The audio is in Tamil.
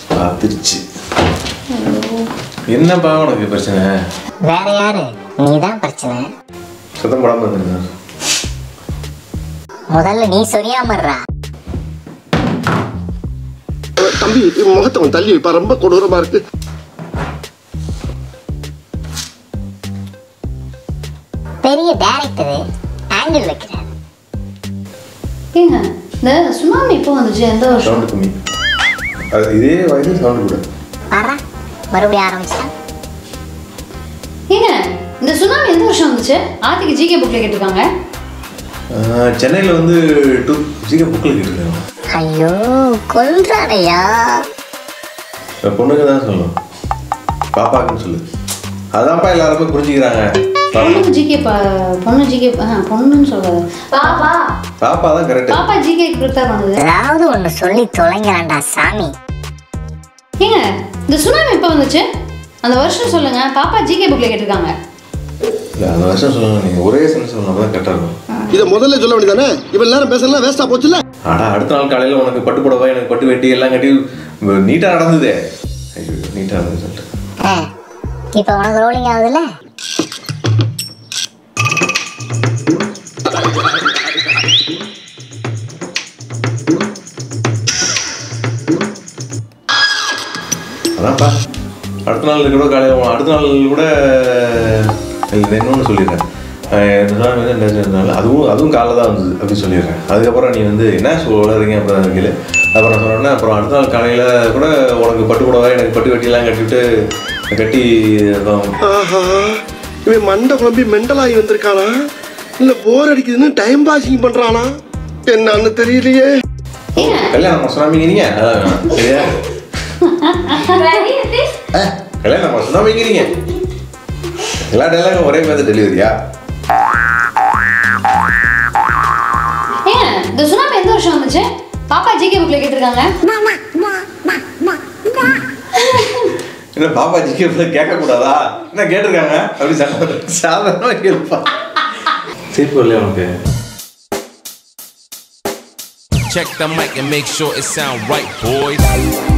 பார்த்துருச்சு என்னப்பா உனக்கு பிரச்சனை வேற யாரு நீ தான் பிரச்சனை சத்தம் போடாம இருந்துருங்க முதல்ல நீ சொரியாமறா தம்பி முகத்தை கொஞ்சம் தள்ளி வைப்பா ரொம்ப கொடூரமா இருக்கு பெரிய டைரக்டரு ஆங்கிள் வைக்கிறாரு ஏங்க இந்த சுனாமி எப்போ வந்துச்சு எந்த வருஷம் சவுண்டு கம்மி அது இதே வயது சவுண்டு கூட பாரா மறுபடியும் ஆரம்பிச்சிட்டான் ஏங்க இந்த சுனாமி எந்த வருஷம் வந்துச்சு ஆர்த்திக்கு ஜிகே புக்ல கேட்டிருக்காங்க சென்னையில் வந்து டூ ஜிகே புக்கில் கேட்டுருக்காங்க ஐயோ கொல்றானையா பொண்ணுங்க தான் சொல்லணும் பாப்பாக்குன்னு சொல்லு அதான்ப்பா எல்லாருமே புரிஞ்சுக்கிறாங்க பொண்ணு ஜிகே பொண்ணு ஜிகே பொண்ணுன்னு சொல்றாரு பாப்பா பாப்பா தான் கரெக்ட் பாப்பா ஜிகே ப்ரிப்பேர் பண்ணுது ஏதாவது ஒண்ணு சொல்லி தொலைங்களாண்டா சாமி ஏங்க இந்த சுனாமி எப்போ வந்துச்சு அந்த வருஷம் சொல்லுங்க பாப்பா ஜிகே புக்ல கேட்டிருக்காங்க இல்லை அந்த வருஷம் சொல்லணும் நீங்கள் ஒரே சென்ஸ் சொல்லணும் தான் கரெக்டாக இருக்கும் இதை முதல்ல சொல்ல வேண்டியதானே இவ்வளவு நேரம் பேசலாம் வேஸ்டா போச்சுல ஆடா அடுத்த நாள் காலையில் உனக்கு பட்டு புடவை எனக்கு பட்டு வெட்டி எல்லாம் கட்டி நீட்டாக நடந்ததே ஐயோ நீட்டாக நடந்தது சொல்லிட்டு ஆ, இப்ப உனக்கு ரோலிங் ஆகுதுல்ல அதான்ப்பா அடுத்த நாள் கூட காலையில் அடுத்த நாள் கூட இல்லை இன்னொன்று சொல்லிடுறேன் அஹ் இந்த நாள் வந்து இந்த இந்த நாள் அதுவும் அதுவும் காலைல தான் வந்தது அப்படி சொல்லிடுறேன் அதுக்கப்புறம் நீ வந்து என்ன சொல்லுறீங்க அப்புறம் கீழே அப்புறம் சொன்னோன்னே அப்புறம் அடுத்த நாள் காலையில் கூட உனக்கு பட்டு புடவை எனக்கு பட்டு வெட்டிலாம் கட்டிவிட்டு கட்டி அப்புறம் ஆஹா இவன் மண்டை குழம்பி மெண்டலாகி வந்திருக்கானா இல்ல போர் அடிக்குதுன்னு டைம் பாசிங் பண்றானா என்னன்னு தெரியலையே ஏங்க கல்யாணம் சுனாமிங்க நீங்க அதான் வேணாம். சரியா அஹ், கல்யாணம் சுனாமிங்க நீங்க எல்லா டைலாகும் ஒரே மாதிரி டெலிவரியா ஏங்க இந்த சுனாமி எந்த வருஷம் வந்துச்சு பாப்பா ஜிகே புக்ல கேட்டிருக்காங்க என்ன பாப்பா ஜிகே கேட்கக்கூடாதா என்ன கேட்டிருக்காங்க அப்படி சாதாரண சாதாரணமாக கேட்பா சிரிப்பு இல்லையா உனக்கு Check the mic and make sure it sound right, boys.